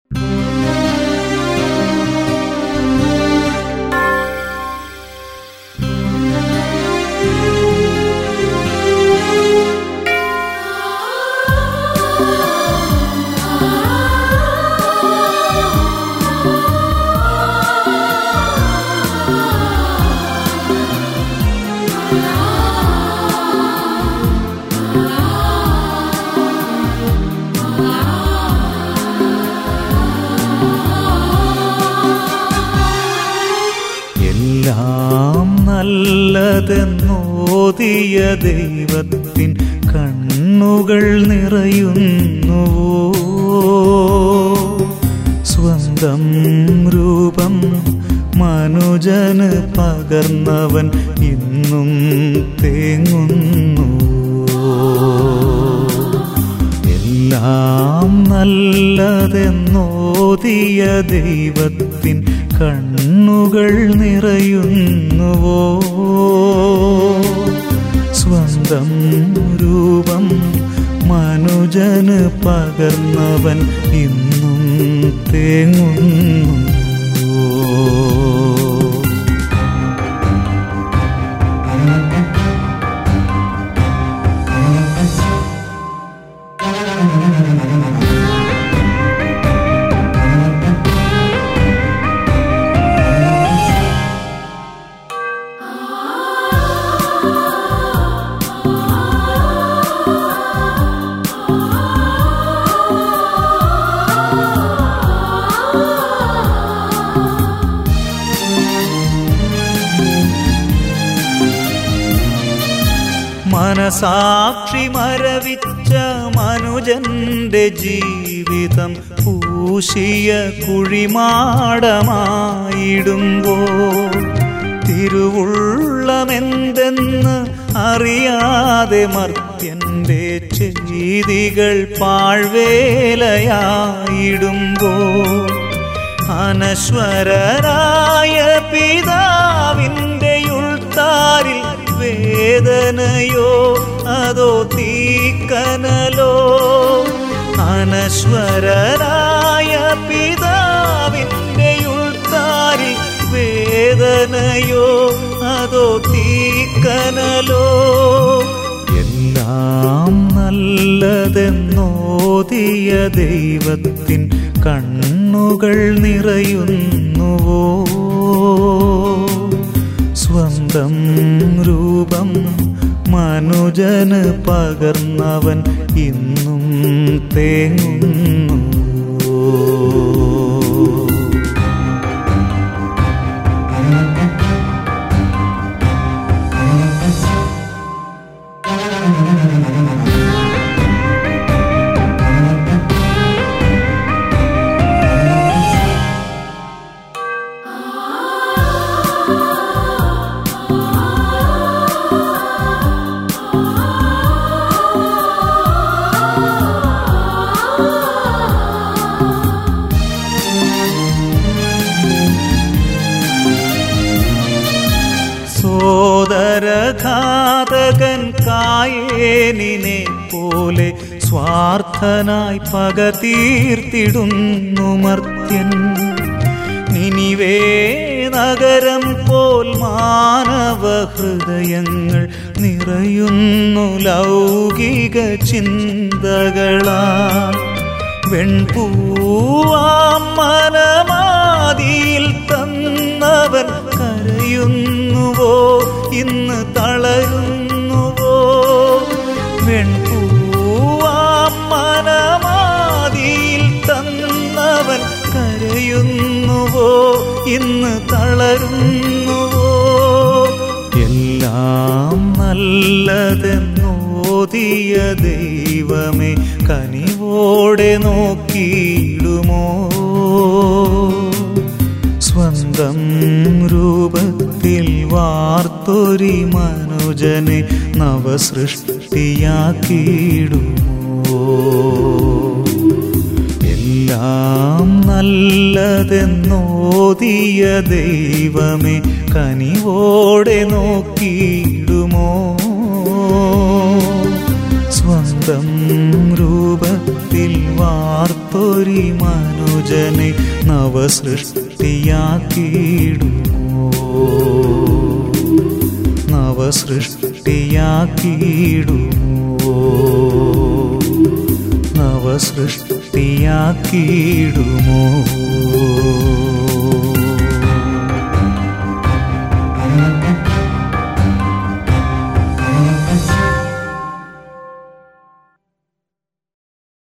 എല്ലാം നല്ലതെന്നോതിയ ദൈവത്തിൻ കണ്ണുകൾ നിറയുന്നു സ്വന്തം രൂപം മനുജന് പകർന്നവൻ ഇന്നും തേങ്ങുന്നു എല്ലാം നല്ലതെന്നോതിയ ദൈവത്തിൻ കണ്ണുകൾ നിറയുന്നുവോ സ്വന്തം രൂപം മനുജന് പകർന്നവൻ ഇന്നും തേങ്ങുന്നു മനസാക്ഷി മരവിച്ച മനുജന്റെ ജീവിതം പൂശിയ കുഴിമാടമായിടുമ്പോൾ തിരുവുള്ളമെന്തെന്ന് അറിയാതെ മർത്യന്റെ ചെയ്തികൾ പാഴ്വേലയായിടുമ്പോൾ അനശ്വരരായ പിതാവിൻ്റെ ഉൾത്താരിൽ വേദനയോ അതോ തീക്കനലോ അനശ്വരരായ പിതാവിൻ്റെ ഉൾത്താരിൽ വേദനയോ അതോ തീക്കനലോ എല്ലാം നല്ലതെന്നോതിയ ദൈവത്തിൻ കണ്ണുകൾ നിറയുന്നുവോ സ്വന്തം രൂപം മനുജന് പകർന്നവൻ ഇന്നും തേങ്ങുന്നു സോദരഘാതകൻ കായേനിനെ പോലെ സ്വാർത്ഥനായി പക തീർത്തിടുന്നു മർത്യൻ നിനിവേ നഗരം പോൽ മാനവ ഹൃദയങ്ങൾ നിറയുന്നു ലൗകിക ചിന്തകളാ വെൺപൂവാം മനമാതിയിൽ തന്നവൻ കരയുന്നുവോ ഇന്ന് തളരുന്നുവോ വെൺപൂവാം മനമാതിയിൽ തന്നവൻ കരയുന്നുവോ ഇന്ന് തളരുന്നുവോ എല്ലാം നല്ലതെന്നോതിയ ദൈവമേ കനിവോടെ നോക്കിയിടുമോ സ്വന്തം രൂപത്തിൽ വാർത്തൊരി മനുജനെ നവസൃഷ്ടിയാക്കിയിടുമോ എല്ലാം നല്ലതെന്നോതിയ ദൈവമേ കനിവോടെ നോക്കിയിടുമോ സ്വന്തം രൂപത്തിൽ വാർത്ത കാത്തൊരി മനുജനെ നവസൃഷ്ടിയാക്കിയിടുമോ നവസൃഷ്ടിയാക്കിയിടുമോ നവസൃഷ്ടിയാക്കിയിടുമോ